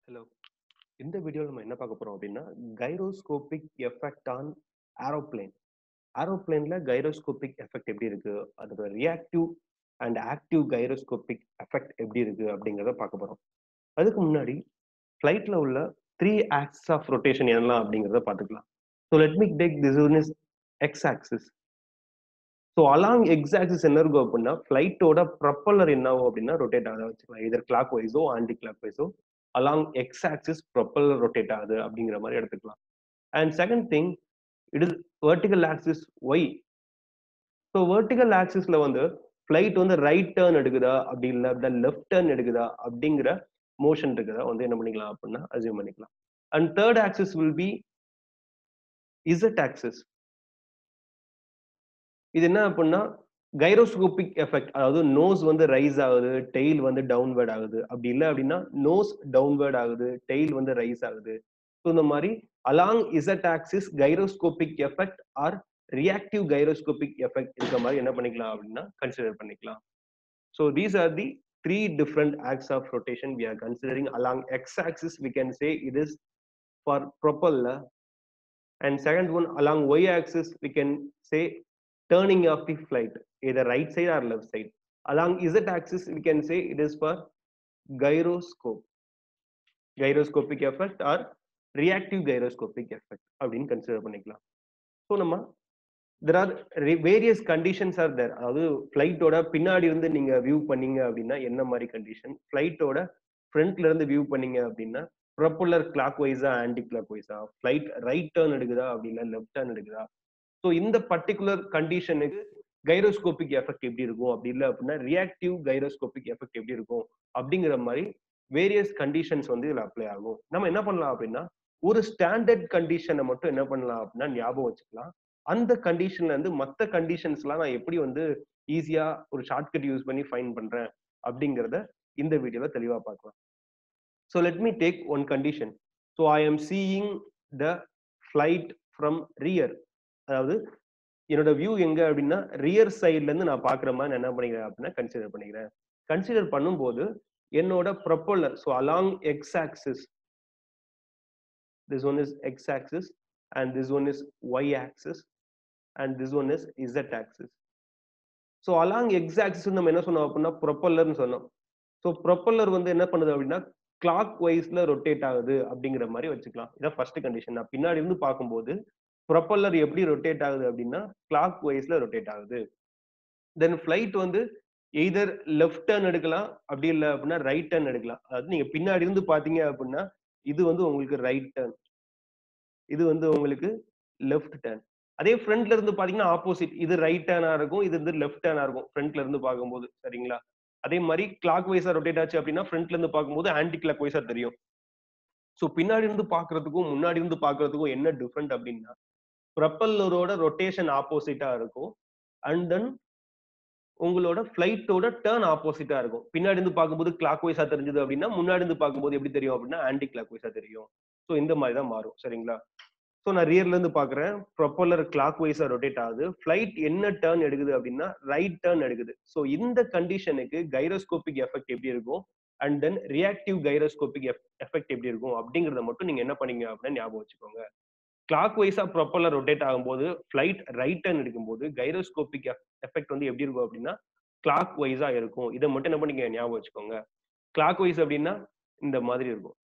Hello இந்த வீடியோவில் நம்ம என்ன பார்க்க போறோம் அப்படின்னா கைரோஸ்கோபிக் எஃபெக்ட் ஆன் ஏரோப்ளேன் ஏரோப்ளேன்ல கைரோஸ்கோபிக் எஃபெக்ட் எப்படி இருக்கு அதோட reactive and active gyroscopic effect எப்படி இருக்கு அப்படிங்கிறத பார்க்க போறோம் அதுக்கு முன்னாடி ஃப்ளைட்ல உள்ள த்ரீ ஆக்சிஸ் ஆஃப் ரொட்டேஷன் என்னலாம் அப்படிங்கிறத பார்த்துக்கலாம் so let me take this one is X axis so along X axis என்ன இருக்கும் அப்படின்னா ஃப்ளைட்டோட ப்ரப்பலர் என்ன ஆகும் அப்படின்னா ரொட்டேட் ஆகுதா வச்சுக்கலாம் இதர் கிளாக் வைஸோ ஆன்டி கிளாக் வைஸோ along X axis propeller rotate ஆகுது அப்படிங்கிற மாதிரி எடுத்துக்கலாம் and second thing it is vertical axis Y so vertical ஆக்சிஸ்ல வந்து ஃப்ளைட் வந்து ரைட் டேர்ன் எடுக்குதா அப்படி இல்லை அப்படின்னா லெஃப்ட் டேர்ன் எடுக்குதா அப்படிங்கிற மோஷன் இருக்குதா வந்து என்ன பண்ணிக்கலாம் அப்படின்னா அசியூம் பண்ணிக்கலாம் and third axis will be Z axis இது என்ன அப்படின்னா கைரோஸ்கோபிக் எஃபெக்ட் அதாவது நோஸ் வந்து ரைஸ் ஆகுது டெய்ல் வந்து டவுன்வேர்ட் ஆகுது அப்படி இல்லை அப்படின்னா நோஸ் டவுன்வேர்ட் ஆகுது டெய்ல் வந்து ரைஸ் ஆகுது ஸோ இந்த மாதிரி along Z axis gyroscopic effect or reactive gyroscopic effect இருக்க மாதிரி என்ன பண்ணிக்கலாம் அப்படின்னா கன்சிடர் பண்ணிக்கலாம் so these are the three different axes of rotation we are considering along X axis we can say it is for propeller and second one along Y axis we can say turning of the flight, either right side or left side. Along z axis, we can say it is for gyroscope, gyroscopic effect or reactive gyroscopic effect அப்படின்னு consider பண்ணிக்கலாம் so நம்ம there are various conditions are there அதாவது ஃப்ளைட்டோட பின்னாடி இருந்து நீங்க view பண்ணீங்க அப்படின்னா என்ன மாதிரி கண்டிஷன் ஃப்ளைட்டோட ஃப்ரண்ட்ல இருந்து வியூ பண்ணீங்க அப்படின்னா ப்ரொப்பலர் கிளாக் வைஸா ஆன்டி கிளாக் வைஸா ஃப்ளைட் ரைட் டேர்ன் எடுக்குதா அப்படி இல்லை லெஃப்ட் டேர்ன் எடுக்குதா ஸோ இந்த பர்டிகுலர் கண்டிஷனுக்கு கைரோஸ்கோபிக் எஃபெக்ட் எப்படி இருக்கும் அப்படி இல்லை அப்படின்னா ரியாக்டிவ் கைரோஸ்கோபிக் எஃபெக்ட் எப்படி இருக்கும் அப்படிங்கிற மாதிரி வேரியஸ் கண்டிஷன்ஸ் வந்து இதில் அப்ளை ஆகும் நம்ம என்ன பண்ணலாம் அப்படின்னா ஒரு ஸ்டாண்டர்ட் கண்டிஷனை மட்டும் என்ன பண்ணலாம் அப்படின்னா ஞாபகம் வச்சுக்கலாம் அந்த கண்டிஷன்ல இருந்து மற்ற கண்டிஷன்ஸ்லாம் நான் எப்படி வந்து ஈஸியா ஒரு ஷார்ட்கட் யூஸ் பண்ணி ஃபைன் பண்றேன் அப்படிங்கிறத இந்த வீடியோல தெளிவா பார்க்கலாம் so let me take one condition so I am seeing the flight from rear அதாவது என்னோட வியூ எங்க அப்படின்னா ரியர் சைட்ல இருந்து நான் பாக்குற மாதிரி நான் என்ன பண்ணிக்கிறேன் அப்படின்னா கன்சிடர் பண்ணிக்கிறேன் கன்சிடர் பண்ணும்போது என்னோட propeller so along X axis this one is X axis and this one is Y axis and this one is Z axis so along X axis நம்ம என்ன சொன்னோம் அப்படின்னா ப்ரொப்பல்லர்னு சொன்னோம் ஸோ ப்ரொப்பல்லர் வந்து என்ன பண்ணுது அப்படின்னா கிளாக் வைஸ்ல ரொட்டேட் ஆகுது அப்படிங்கிற மாதிரி வச்சுக்கலாம் இதான் ஃபர்ஸ்ட் கண்டிஷன் நான் பின்னாடி இருந்து பார்க்கும்போது ப்ரொப்பல்லர் எப்படி ரொட்டேட் ஆகுது அப்படின்னா கிளாக் வைஸ்ல ரொட்டேட் ஆகுது தென் ஃபிளைட் வந்து எய்தர் லெஃப்ட் டர்ன் எடுக்கலாம் அப்படி இல்லை அப்படின்னா ரைட் டர்ன் எடுக்கலாம் அதாவது நீங்க பின்னாடி இருந்து பாத்தீங்க அப்படின்னா இது வந்து உங்களுக்கு ரைட் டர்ன் இது வந்து உங்களுக்கு லெஃப்ட் டர்ன் அதே ஃப்ரண்ட்ல இருந்து பாத்தீங்கன்னா ஆப்போசிட் இது ரைட் டர்னா இருக்கும் இது வந்து லெஃப்ட் டர்னா இருக்கும் ஃப்ரண்ட்ல இருந்து பார்க்கும்போது சரிங்களா அதே மாதிரி கிளாக் வைஸா ரொட்டேட் ஆச்சு அப்படின்னா ஃப்ரண்ட்ல இருந்து பார்க்கும்போது ஆன்டி கிளாக் வைஸா தெரியும் ஸோ பின்னாடி இருந்து பாக்குறதுக்கும் முன்னாடி இருந்து பாக்குறதுக்கும் என்ன டிஃப்ரெண்ட் அப்படின்னா ப்ரப்பல்லரோட ரொட்டேஷன் ஆப்போசிட்டா இருக்கும் அண்ட் தென் உங்களோட ஃபிளைட்டோட டேர்ன் ஆப்போசிட்டா இருக்கும் பின்னாடி இருந்து பார்க்கும்போது கிளாக் வைஸா தெரிஞ்சது அப்படின்னா முன்னாடி இருந்து பார்க்கும்போது எப்படி தெரியும் அப்படின்னா ஆன்டி கிளாக் வைஸா தெரியும் ஸோ இந்த மாதிரி தான் மாறும் சரிங்களா ஸோ நான் ரியர்ல இருந்து பாக்குறேன் ப்ரொப்பல்லர் கிளாக் வைஸா ரொட்டேட் ஆகுது ஃபிளைட் என்ன டேர்ன் எடுக்குது அப்படின்னா ரைட் டேர்ன் எடுக்குது ஸோ இந்த கண்டிஷனுக்கு கைரோஸ்கோபிக் எஃபெக்ட் எப்படி இருக்கும் and then reactive gyroscopic effect எப்படி இருக்கும் அப்படிங்கிறத மட்டும் நீங்க என்ன பண்ணீங்க அப்படின்னா ஞாபகம் வச்சுக்கோங்க கிளாக் வைஸா ப்ரொப்பலர் ரொட்டேட் ஆகும்போது ஃபிளைட் ரைட் டர்ன் எடுக்கும்போது கைரோஸ்கோபிக் எஃபெக்ட் வந்து எப்படி இருக்கும் அப்படின்னா கிளாக் வைஸா இருக்கும் இதை மட்டும் என்ன பண்ணிக்க ஞாபகம் வச்சுக்கோங்க கிளாக் வைஸ் அப்படின்னா இந்த மாதிரி இருக்கும்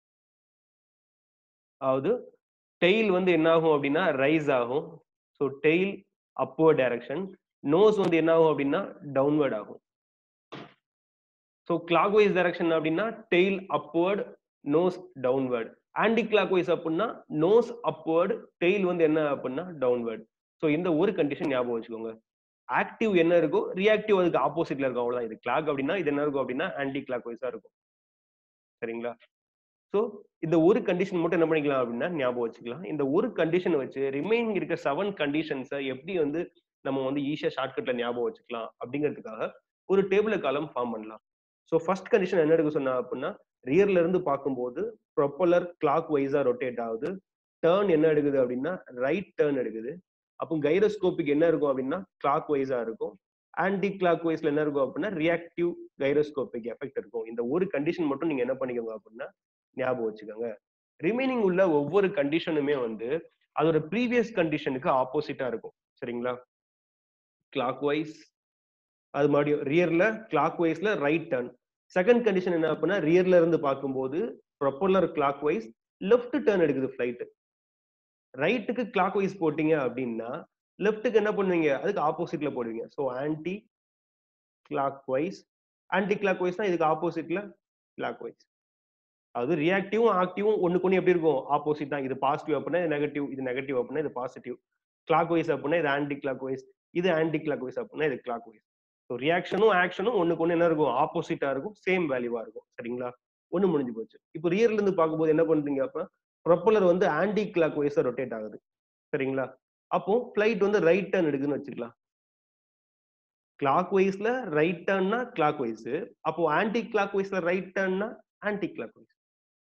அதாவது டெய்ல் வந்து என்ன ஆகும் அப்படின்னா ரைஸ் ஆகும் so tail upward direction nose வந்து என்ன ஆகும் அப்படின்னா டவுன்வர்ட் ஆகும் ஸோ கிளாக் வைஸ் டைரக்ஷன் அப்படின்னா tail upward nose downward clock wise அப்படின்னா நோஸ் அப்வர்டு டெய்ல் வந்து என்ன அப்படின்னா டவுன்வர்ட் ஸோ இந்த ஒரு கண்டிஷன் ஞாபகம் வச்சுக்கோங்க ஆக்டிவ் என்ன இருக்கோ ரியாக்டிவ் அதுக்கு ஆப்போசிட்ல இருக்கும் அவ்வளவுதான் இது கிளாக் அப்படின்னா இது என்ன இருக்கும் அப்படின்னா ஆன்டி கிளாக் வைஸா இருக்கும் சரிங்களா ஸோ இந்த ஒரு கண்டிஷன் மட்டும் என்ன பண்ணிக்கலாம் அப்படின்னா ஞாபகம் வச்சுக்கலாம் இந்த ஒரு கண்டிஷன் வச்சு ரிமைனிங் இருக்க செவன் கண்டிஷன்ஸை எப்படி வந்து நம்ம வந்து ஈஸியா ஷார்ட்கட்ல ஞாபகம் வச்சுக்கலாம் அப்படிங்கிறதுக்காக ஒரு டேபிள் காலம் ஃபார்ம் பண்ணலாம் ஸோ ஃபர்ஸ்ட் கண்டிஷன் என்ன எடுக்க சொன்னா அப்படின்னா ரியர்ல இருந்து பார்க்கும்போது ப்ரொப்பலர் கிளாக் வைஸா ரொட்டேட் ஆகுது டேர்ன் என்ன எடுக்குது அப்படின்னா ரைட் டேர்ன் எடுக்குது அப்போ கைரோஸ்கோபிக் என்ன இருக்கும் அப்படின்னா கிளாக் வைஸா இருக்கும் ஆன்டி கிளாக் வைஸ்ல என்ன இருக்கும் அப்படின்னா ரியாக்டிவ் கைரோஸ்கோபிக் எஃபெக்ட் இருக்கும் இந்த ஒரு கண்டிஷன் மட்டும் நீங்க என்ன பண்ணிக்கோங்க அப்படின்னா ஞாபகம் வச்சுக்கோங்க ரிமைனிங் உள்ள ஒவ்வொரு கண்டிஷனுமே வந்து அதோட ப்ரீவியஸ் கண்டிஷனுக்கு ஆப்போசிட்டா இருக்கும் சரிங்களா கிளாக் வைஸ் அது மறுபடியும் ரியர்ல கிளாக் வைஸ்ல ரைட் டர்ன் செகண்ட் கண்டிஷன் என்ன அப்படின்னா ரியர்ல இருந்து பார்க்கும்போது propeller clock wise left turn எடுக்குது ஃபிளைட் ரைட்டுக்கு கிளாக் வைஸ் போட்டீங்க அப்படின்னா லெஃப்ட்டுக்கு என்ன பண்ணுவீங்க அதுக்கு ஆப்போசிட்ல போடுவீங்க so clock wise anti கிளாக் வைஸ்னா இதுக்கு ஆப்போசிட்ல கிளாக் வைஸ் அது ரியாக்டிவும் ஆக்டிவும் ஒண்ணுக்கு ஒன்று எப்படி இருக்கும் ஆப்போசிட் தான் இது பாசிட்டிவ் அப்படின்னா இது நெகட்டிவ் இது நெகட்டிவ் அப்படின்னா இது பாசிட்டிவ் கிளாக் வைஸ் அப்படின்னா இது ஆன்டி கிளாக் வைஸ் இது ஆன்டி கிளாக் வைஸ் அப்படின்னா இது கிளாக் வைஸ் ஸோ ரியாக்ஷனும் ஆக்ஷனும் ஒண்ணுக்கு ஒன்று என்ன இருக்கும் ஆப்போசிட்டா இருக்கும் சேம் வேல்யூவா இருக்கும் சரிங்களா ஒண்ணு முடிஞ்சு போச்சு இப்போ ரியர்ல இருந்து பார்க்கும்போது என்ன பண்றீங்க அப்ப ப்ரொப்பலர் வந்து ஆன்டி கிளாக் வைஸா ரொட்டேட் ஆகுது சரிங்களா அப்போ ஃபிளைட் வந்து ரைட் டர்ன் எடுக்குன்னு வச்சுக்கலாம் கிளாக் வைஸ்ல ரைட் டர்ன்னா கிளாக் வைஸ் அப்போ ஆன்டி கிளாக் வைஸ்ல ரைட் டர்ன்னா ஆன்டி கிளாக் வைஸ்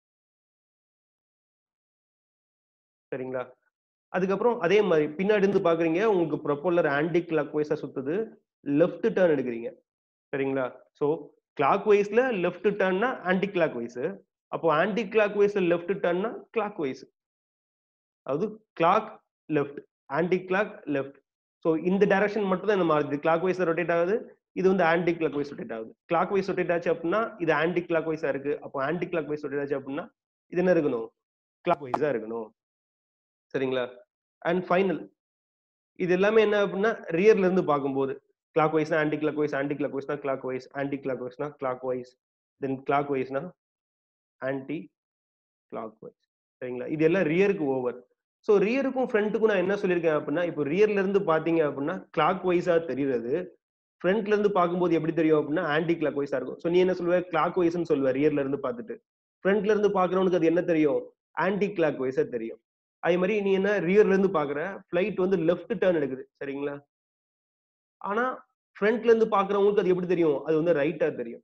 சரிங்களா அதுக்கப்புறம் அதே மாதிரி பின்னாடி இருந்து பாக்குறீங்க உங்களுக்கு ப்ரொப்பல்லர் ஆன்டி கிளாக் வைஸா சுத்துது லெஃப்ட் டர்ன் எடுக்கிறீங்க சரிங்களா சோ கிளாக் வைஸ்ல லெஃப்ட் டர்ன்னா ஆன்டி கிளாக் வைஸ் அப்போ ஆன்டி கிளாக் வைஸ்ல லெஃப்ட் டர்ன்னா கிளாக் வைஸ் அதாவது clock left anti clock left so இந்த டைரக்ஷன் மட்டும் தான் இந்த மாறுது கிளாக் வைஸ் ரொட்டேட் ஆகுது இது வந்து ஆன்டி கிளாக் வைஸ் ரொட்டேட் ஆகுது கிளாக் வைஸ் ரொட்டேட் ஆச்சு அப்படின்னா இது ஆன்டி கிளாக் வைஸா இருக்கு அப்போ ஆன்டி கிளாக் வைஸ் ரொட்டேட் ஆச்சு அப்படின்னா இது என்ன இருக்கணும் கிளாக் வைஸா இருக்கணும் சரிங்களா அண்ட் ஃபைனல் இது எல்லாமே என்ன அப்படின்னா ரியர்ல இருந்து பார்க்கும்போது கிளாக் வைஸ்னா ஆன்டி கிளாக் வைஸ் ஆன்டி கிளாக் வைஸ்னா கிளாக் வைஸ் ஆன்டி கிளாக் வைஸ்னா கிளாக் வைஸ் தென் கிளாக் வைஸ்னா ஆன்டி கிளாக் வைஸ் சரிங்களா இது எல்லாம் ரியருக்கு ஓவர் ஸோ ரியருக்கும் ஃப்ரண்ட்டுக்கும் நான் என்ன சொல்லியிருக்கேன் அப்படின்னா இப்போ ரியர்ல இருந்து பாத்தீங்க அப்படின்னா கிளாக் வைஸா தெரியுறது ஃப்ரண்ட்ல இருந்து பார்க்கும்போது எப்படி தெரியும் அப்படின்னா ஆன்டி கிளாக் வைஸா இருக்கும் ஸோ நீ என்ன சொல்லுவ கிளாக் வைஸ்னு சொல்லுவ ரியர்ல இருந்து பார்த்துட்டு ஃப்ரண்ட்ல இருந்து பாக்குறவனுக்கு அது என்ன தெரியும் ஆன்டி கிளாக் வைஸா தெரியும் அதே மாதிரி நீ என்ன ரியர்ல இருந்து பாக்குற ஃபிளைட் வந்து லெஃப்ட் டர்ன் எடுக்குது சரிங்களா ஆனா ஃப்ரண்ட்ல இருந்து பாக்குறவங்களுக்கு அது எப்படி தெரியும் அது வந்து ரைட்டா தெரியும்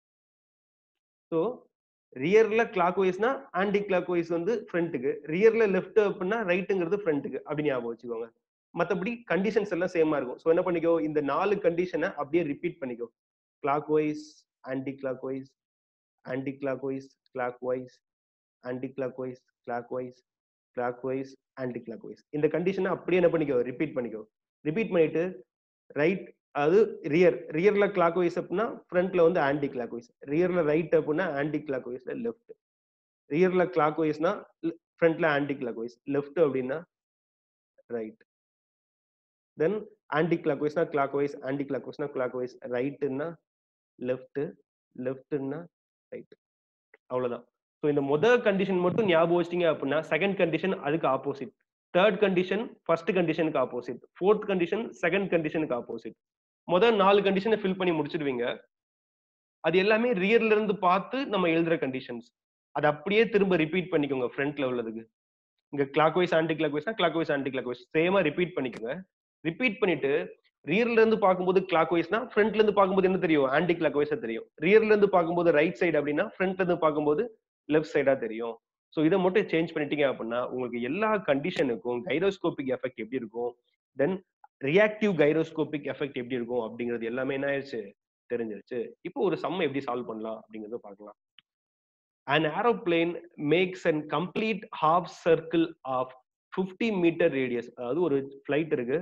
ஸோ ரியர்ல கிளாக் வைஸ்னா ஆன்டி கிளாக் வைஸ் வந்து ஃப்ரண்ட்டுக்கு ரியர்ல லெஃப்ட் அப்படின்னா ரைட்டுங்கிறது ஃப்ரண்ட்டுக்கு அப்படி ஞாபகம் வச்சுக்கோங்க மற்றபடி கண்டிஷன்ஸ் எல்லாம் சேமா இருக்கும் ஸோ என்ன பண்ணிக்கோ இந்த நாலு கண்டிஷனை அப்படியே ரிப்பீட் பண்ணிக்கோ clock wise anti clock wise anti clock wise clock wise anti clock wise clock wise clock wise anti anticlockwise இந்த கண்டிஷனை அப்படியே என்ன பண்ணிக்கோ ரிப்பீட் பண்ணிக்கோ ரிப்பீட் பண்ணிட்டு ரைட் அது ரியர் ரியர்ல கிளாக் வைஸ் அப்படின்னா ஃப்ரண்ட்ல வந்து ஆன்டி கிளாக் வைஸ் ரியர்ல ரைட் அப்படின்னா ஆன்டி கிளாக் வைஸ்ல லெஃப்ட் ரியர்ல கிளாக் வைஸ்னா ஃப்ரண்ட்ல ஆன்டி கிளாக் வைஸ் லெஃப்ட் அப்படின்னா ரைட் தென் ஆன்டி கிளாக் வைஸ்னா கிளாக் வைஸ் ஆன்டி கிளாக் வைஸ்னா கிளாக் வைஸ் ரைட்டுன்னா லெஃப்ட் லெஃப்ட்னா ரைட் அவ்வளவுதான் ஸோ இந்த முதல் கண்டிஷன் மட்டும் ஞாபகம் வச்சிட்டீங்க அப்படின்னா செகண்ட் கண்டிஷன் அதுக்கு ஆப்போசிட் தேர்ட் கண்டிஷன் ஃபர்ஸ்ட் கண்டிஷனுக்கு ஆப்போசிட் ஃபோர்த் கண்டிஷன் செகண்ட் கண்டிஷனுக்கு ஆப்போசிட் முதல் நாலு கண்டிஷனை ஃபில் பண்ணி முடிச்சிடுவீங்க அது எல்லாமே ரியர்ல இருந்து பார்த்து நம்ம எழுதுற கண்டிஷன்ஸ் அது அப்படியே திரும்ப ரிப்பீட் பண்ணிக்கோங்க ஃப்ரண்ட்ல உள்ளதுக்கு இங்க கிளாக் வைஸ் ஆன்டி கிளாக் வைஸ்னா clock wise anti anticlockwise சேமா ரிப்பீட் பண்ணிக்கோங்க ரிப்பீட் பண்ணிட்டு ரியர்ல இருந்து பார்க்கும்போது கிளாக் வைஸ்னா ஃப்ரண்ட்ல இருந்து பார்க்கும்போது என்ன தெரியும் ஆன்டி கிளாக் வைஸா தெரியும் ரியர்ல இருந்து பார்க்கும்போது ரைட் சைடு அப்படின்னா ஃப்ரண்ட்ல இருந்து பார்க்கும்போது லெஃப்ட் சைடா தெரியும் ஸோ இதை மட்டும் சேஞ்ச் பண்ணிட்டீங்க அப்படின்னா உங்களுக்கு எல்லா கண்டிஷனுக்கும் கைரோஸ்கோபிக் எஃபெக்ட் எப்படி இருக்கும் தென் ரியாக்டிவ் கைரோஸ்கோபிக் எஃபெக்ட் எப்படி இருக்கும் அப்படிங்கிறது எல்லாமே என்ன ஆயிடுச்சு தெரிஞ்சிருச்சு இப்போ ஒரு சம் எப்படி சால்வ் பண்ணலாம் அப்படிங்கறத பார்க்கலாம் an aeroplane makes an complete half circle of 50 meter radius அதாவது ஒரு ஃபிளைட் இருக்கு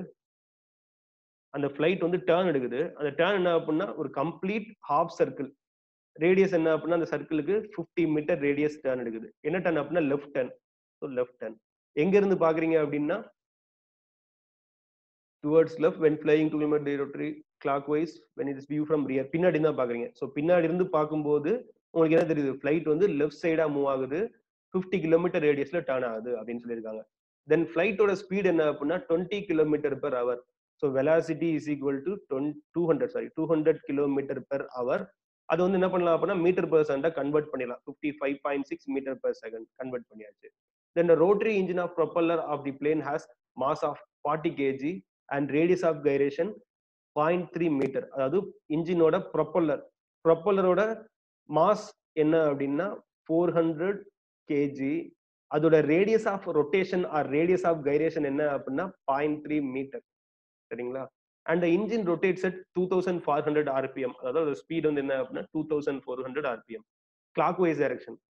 அந்த ஃபிளைட் வந்து டேர்ன் எடுக்குது அந்த டேர்ன் என்ன அப்படின்னா ஒரு கம்ப்ளீட் ஹாஃப் சர்க்கிள் ரேடியஸ் என்ன அப்படின்னா அந்த சர்க்கிளுக்கு 50 மீட்டர் ரேடியஸ் டேர்ன் எடுக்குது என்ன டர்ன் அப்படின்னா left turn so left turn எங்க இருந்து பாக்குறீங்க அப்படின்னா towards left when flying two kilometre rotary clockwise when it is view from rear பின்னாடி தான் பாக்குறீங்க ஸோ பின்னாடி இருந்து பார்க்கும்போது உங்களுக்கு என்ன தெரியுது ஃபிளைட் வந்து லெஃப்ட் சைடா மூவ் ஆகுது ஃபிஃப்டி கிலோமீட்டர் ரேடியஸ்ல டர்ன் ஆகுது அப்படின்னு சொல்லியிருக்காங்க தென் ஃபிளைட்டோட ஸ்பீட் என்ன அப்படின்னா twenty kilometre per hour so velocity is equal to two hundred sorry two hundred kilometre per hour அது வந்து என்ன பண்ணலாம் அப்படின்னா மீட்டர் பெர் செகண்டா கன்வெர்ட் பண்ணிடலாம் fifty five point six metre per second convert பண்ணியாச்சு then rotary engine of propeller of the plane has mass of forty KG and radius of gyration point three metre அதாவது இன்ஜினோட propeller ப்ரொப்பல்லரோட mass என்ன அப்படின்னா four hundred KG அதோட radius of rotation or radius of gyration என்ன அப்படின்னா point three metre சரிங்களா and engine rotates at two thousand four hundred RPM அதாவது ஸ்பீட் வந்து என்ன அப்படின்னா two thousand four hundred RPM clockwise direction okay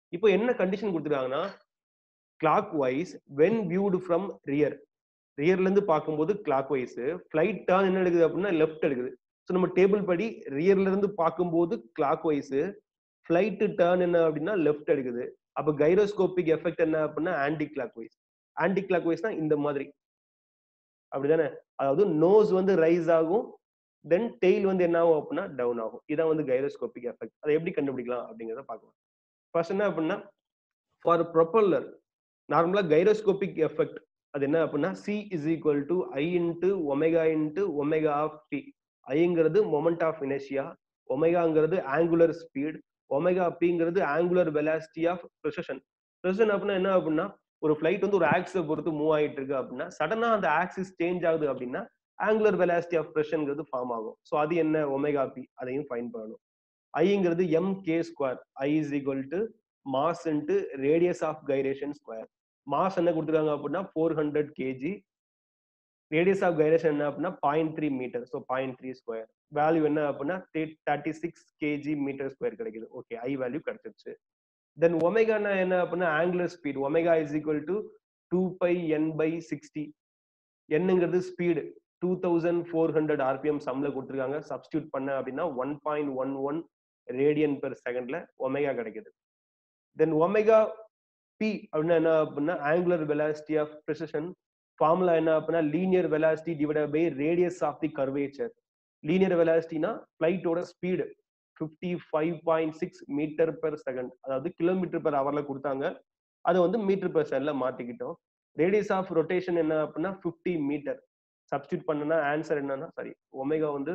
இப்போ என்ன கண்டிஷன் கொடுத்துருக்காங்கன்னா clockwise when viewed from rear ரியர்ல இருந்து பார்க்கும்போது கிளாக் வைஸ் ஃபிளைட் டர்ன் என்ன எடுக்குது அப்படின்னா லெஃப்ட் எடுக்குது ஸோ நம்ம டேபிள் படி ரியர்ல இருந்து பார்க்கும்போது கிளாக் வைஸ் ஃபிளைட் டர்ன் என்ன அப்படின்னா லெஃப்ட் எடுக்குது அப்ப கைரோஸ்கோபிக் எஃபெக்ட் என்ன அப்படின்னா ஆன்டி கிளாக் வைஸ் ஆன்டி கிளாக் வைஸ்னா இந்த மாதிரி அப்படிதானே அதாவது நோஸ் வந்து ரைஸ் ஆகும் தென் டெய்ல் வந்து என்ன ஆகும் அப்படின்னா டவுன் ஆகும் இதான் வந்து கைரோஸ்கோபிக் எஃபெக்ட் அதை எப்படி கண்டுபிடிக்கலாம் அப்படிங்கிறத பார்க்கலாம் ஃபர்ஸ்ட் என்ன அப்படின்னா ஃபார் ப்ரொப்பல்லர் நார்மலா கைரோஸ்கோபிக் எஃபெக்ட் அது என்ன அப்படின்னா C is equal to I into omega into omega of D ஐங்கிறது மொமெண்ட் ஆஃப் இனர்ஷியா ஒமேகாங்கிறது ஆங்குலர் ஸ்பீட் ஒமேகா பிங்கிறது angular velocity of precession precession அப்படின்னா என்ன அப்படின்னா ஒரு ஃபிளைட் வந்து ஒரு ஆக்ஸை பொறுத்து மூவ் ஆயிட்டு இருக்கு அப்படின்னா சடனா அந்த ஆக்சிஸ் சேஞ்ச் ஆகுது அப்படின்னா ஆங்குலர் வெலாசிட்டி ஆஃப் ப்ரெஷன்ங்கிறது ஃபார்ம் ஆகும் ஸோ அது என்ன ஒமேகா பி அதையும் ஃபைன் பண்ணணும் ஐங்கிறது M K square I is equal to mass into radius of gyration square mass என்ன கொடுத்துருக்காங்க அப்படின்னா four hundred KG radius of gyration என்ன அப்படின்னா point three metre so point three square value என்ன அப்படின்னா thirty six KG metre square கிடைக்குது okay I value கிடைச்சிருச்சு then ஒமேகானா என்ன அப்படின்னா angular speed omega is equal to two pi N by sixty என்னங்கிறது speed two thousand four hundred RPM சம்ல கொடுத்துருக்காங்க சப்ஸ்டியூட் பண்ண அப்படின்னா one point one one radian per செகண்ட்ல ஒமேகா கிடைக்குது தென் ஒமேகா பி அப்படின்னா என்ன அப்படின்னா angular velocity of precession formula என்ன அப்படின்னா linear velocity divide by radius of the curvature லீனியர் வெலாசிட்டினா ஃபிளைட்டோட speed fifty five point six metre per second அதாவது கிலோமீட்டர் பெர் ஹவர்ல கொடுத்தாங்க அதை வந்து மீட்டர் பெர் செகண்ட்ல மாத்திக்கிட்டோம் ரேடியஸ் ஆஃப் ரொட்டேஷன் என்ன அப்படின்னா ஃபிஃப்டி மீட்டர் சப்ஸ்டியூட் பண்ணனா ஆன்சர் என்னன்னா சாரி ஒமேகா வந்து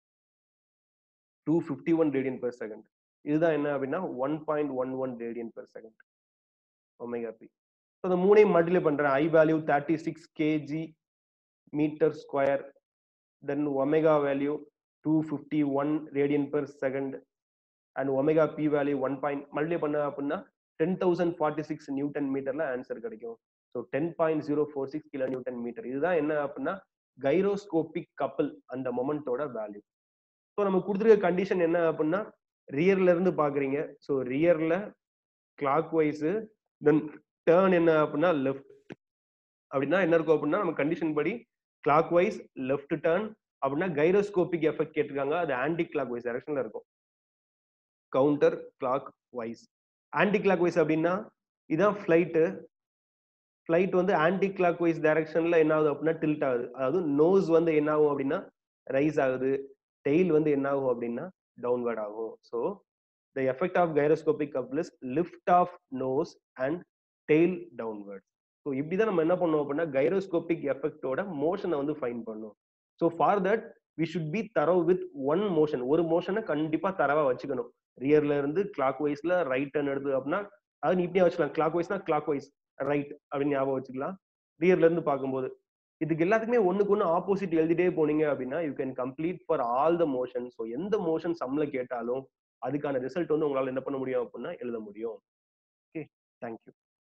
two fifty one radian per second இதுதான் என்ன அப்படின்னா one point one one radian per second omega p so அந்த மூணையும் மல்டிப்ளை பண்றேன் I value thirty six KG metre square then omega value two fifty one radian per second and omega p value one point multiply பண்ண அப்படின்னா ten thousand forty six newton மீட்டர்ல answer கிடைக்கும் so ten point zero four six kilo newton metre இதுதான் என்ன அப்படின்னா gyroscopic கப்பல் அந்த மொமெண்டோட value so நம்ம கொடுத்துருக்க கண்டிஷன் என்ன அப்படின்னா ரியர்ல இருந்து பாக்குறீங்க ஸோ ரியர்ல கிளாக் வைஸ் தென் டேர்ன் என்ன அப்படின்னா லெஃப்ட் அப்படின்னா என்ன இருக்கும் அப்படின்னா நம்ம கண்டிஷன் படி கிளாக் வைஸ் லெஃப்ட் டேர்ன் அப்படின்னா கைரோஸ்கோபிக் எஃபெக்ட் கேட்டிருக்காங்க அது ஆன்டி கிளாக் வைஸ் டைரக்ஷன்ல இருக்கும் counter clock wise anti clock wise அப்படின்னா இதான் ஃபிளைட்டு ஃபிளைட் வந்து ஆன்டி கிளாக் வைஸ் டைரக்ஷன்ல என்ன ஆகுது அப்படின்னா டில்ட் ஆகுது அதாவது நோஸ் வந்து என்ன ஆகும் அப்படின்னா ரைஸ் ஆகுது டெய்ல் வந்து என்ன ஆகும் அப்படின்னா டவுன்வர்ட் ஆகும் so the effect of gyroscopic couple is lift of nose and tail downward so இப்படிதான் நம்ம என்ன பண்ணுவோம் அப்படின்னா கைரோஸ்கோபிக் எஃபெக்டோட மோஷனை வந்து ஃபைன் பண்ணும் so for that we should be thorough with one motion ஒரு மோஷனை கண்டிப்பா தரவா வச்சுக்கணும் ரியர்ல இருந்து கிளாக் வைஸ்ல ரைட் டர்ன் எடுத்து அப்படின்னா அது நீ இப்படியே வச்சுக்கலாம் கிளாக் வைஸ்னா கிளாக் வைஸ் ரைட் அப்படின்னு ஞாபகம் வச்சுக்கலாம் ரியர்ல இருந்து பார்க்கும்போது இதுக்கு எல்லாத்துக்குமே ஒண்ணுக்கு ஒன்று ஆப்போசிட் எழுதிட்டே போனீங்க அப்படின்னா you can complete for all the motion so எந்த மோஷன் சம்ல கேட்டாலும் அதுக்கான ரிசல்ட் வந்து உங்களால என்ன பண்ண முடியும் அப்படின்னா எழுத முடியும் ஓகே தேங்க்யூ